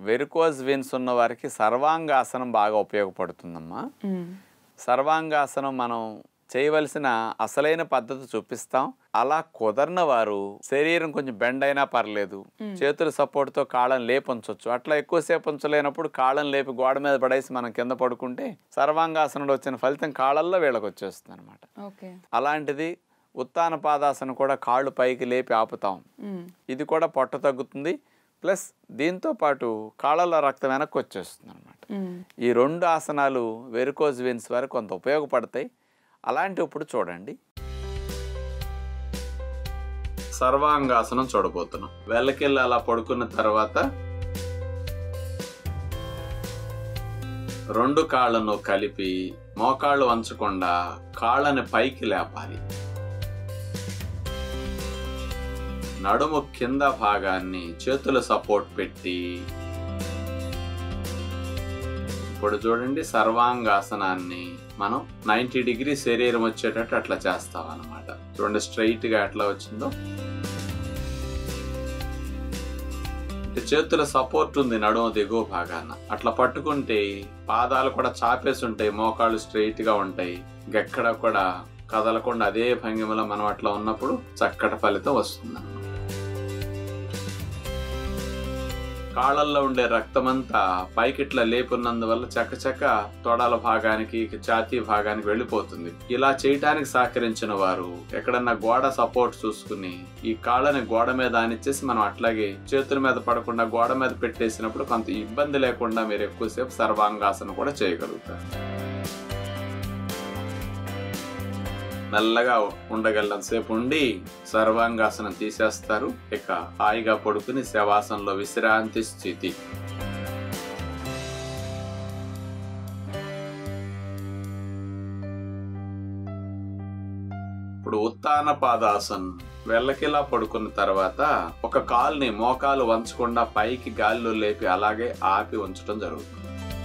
varicose veins ఉన్న వారికి సర్వాంగాసనం బాగా ఉపయోగపడుతుందమ్మా సర్వాంగాసనం మనం చేయవలసిన అసలైన పద్ధతి చూపిస్తాం అలా కుదరని వారు శరీరం కొంచెం బెండ్ అయినా పర్లేదు చేతుల సపోర్ట్తో కాళ్ళని లేపి ఉంచవచ్చు అట్లా ఎక్కువసేపు ఉంచలేనప్పుడు కాళ్ళని లేపి గోడ మీద పడేసి మనం కింద పడుకుంటే సర్వాంగాసనంలో వచ్చిన ఫలితం కాళ్ళల్లో వీళ్ళకి వచ్చేస్తుంది అనమాట ఓకే అలాంటిది ఉత్తాన పాదాసనం కూడా కాళ్ళు పైకి లేపి ఆపుతాం ఇది కూడా పొట్ట తగ్గుతుంది ప్లస్ దీంతో పాటు కాళ్ళలో రక్తం వెనక్కి వచ్చేస్తుంది అనమాట ఈ రెండు ఆసనాలు వెరికోజ్ వెన్స్ వరకు కొంత ఉపయోగపడతాయి అలాంటి ఇప్పుడు చూడండి సర్వాంగాసనం చూడబోతున్నాం వెళ్ళకెళ్ళి అలా పడుకున్న తర్వాత రెండు కాళ్ళను కలిపి మోకాళ్ళు వంచకుండా కాళ్ళని పైకి లేపాలి నడుము కింద భాగాన్ని చేతుల సపోర్ట్ పెట్టి ఇప్పుడు చూడండి సర్వాంగాసనాన్ని మనం నైంటీ డిగ్రీ శరీరం వచ్చేటట్టు అట్లా చేస్తాం అనమాట చూడండి స్ట్రైట్ గా ఎట్లా వచ్చిందో అంటే చేతుల సపోర్ట్ ఉంది నడుము దిగువ భాగాన అట్లా పట్టుకుంటే పాదాలు కూడా చాపేసి ఉంటాయి మోకాళ్ళు స్ట్రైట్ గా ఉంటాయి ఇంకెక్కడ కూడా కదలకుండా అదే భంగిమలో మనం అట్లా ఉన్నప్పుడు చక్కటి ఫలితం వస్తుంది కాళ్ళల్లో ఉండే రక్తమంతా పైకిట్లా లేపున్నందువల్ల చకచక తొడల భాగానికి ఛాతీ భాగానికి వెళ్ళిపోతుంది ఇలా చేయటానికి సహకరించిన వారు ఎక్కడన్నా గోడ సపోర్ట్ చూసుకుని ఈ కాళ్ళని గోడ మీద ఆనిచ్చేసి మనం అట్లాగే చేతుల మీద పడకుండా గోడ మీద పెట్టేసినప్పుడు కొంత ఇబ్బంది లేకుండా మీరు ఎక్కువసేపు సర్వాంగాసనం కూడా చేయగలుగుతారు మెల్లగా ఉండగలంతసేపు ఉండి సర్వాంగాసనం తీసేస్తారు ఇక హాయిగా పడుకుని శవాసనంలో విశ్రాంతి స్థితి ఇప్పుడు ఉత్తాన పాదాసన్ వెళ్ళకిలా పడుకున్న తర్వాత ఒక కాలుని మోకాలు వంచకుండా పైకి గాలిలో లేపి అలాగే ఆపి ఉంచడం జరుగుతుంది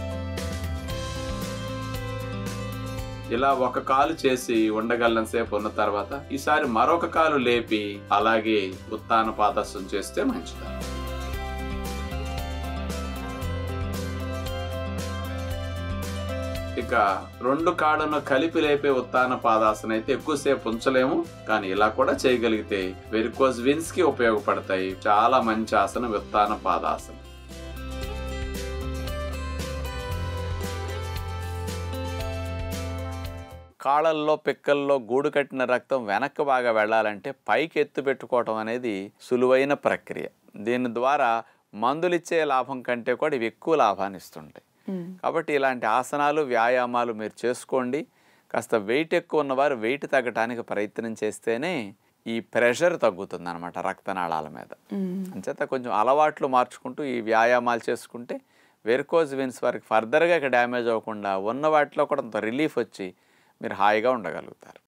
ఇలా ఒక కాలు చేసి ఉండగలం సేపు ఉన్న తర్వాత ఈసారి మరొక కాలు లేపి అలాగే ఉత్తాన పాదస్సం చేస్తే మంచిది ఇక రెండు కాళ్ళను కలిపి లేపే ఉత్తాన పాదాసన అయితే ఎక్కువసేపు ఉంచలేము కానీ ఇలా కూడా చేయగలిగితే వెరికోజ్ విన్స్ కి ఉపయోగపడతాయి చాలా మంచి ఆసనం ఉత్తాన పాదాసనం కాళ్ళల్లో పిక్కల్లో గూడు కట్టిన రక్తం వెనక్కి బాగా వెళ్ళాలంటే పైకి ఎత్తు పెట్టుకోవటం అనేది సులువైన ప్రక్రియ దీని ద్వారా మందులిచ్చే లాభం కంటే కూడా ఇవి ఎక్కువ లాభాన్ని ఇస్తుంటాయి కాబట్టి ఇలాంటి ఆసనాలు వ్యాయామాలు మీరు చేసుకోండి కాస్త వెయిట్ ఎక్కువ ఉన్నవారు వెయిట్ తగ్గటానికి ప్రయత్నం చేస్తేనే ఈ ప్రెషర్ తగ్గుతుంది అనమాట రక్తనాళాల మీద అంచేత కొంచెం అలవాట్లు మార్చుకుంటూ ఈ వ్యాయామాలు చేసుకుంటే వెరికోజ్ విన్స్ వారికి ఫర్దర్గా ఇక డ్యామేజ్ అవ్వకుండా ఉన్న వాటిలో కూడా కొంత రిలీఫ్ వచ్చి మీరు హాయిగా ఉండగలుగుతారు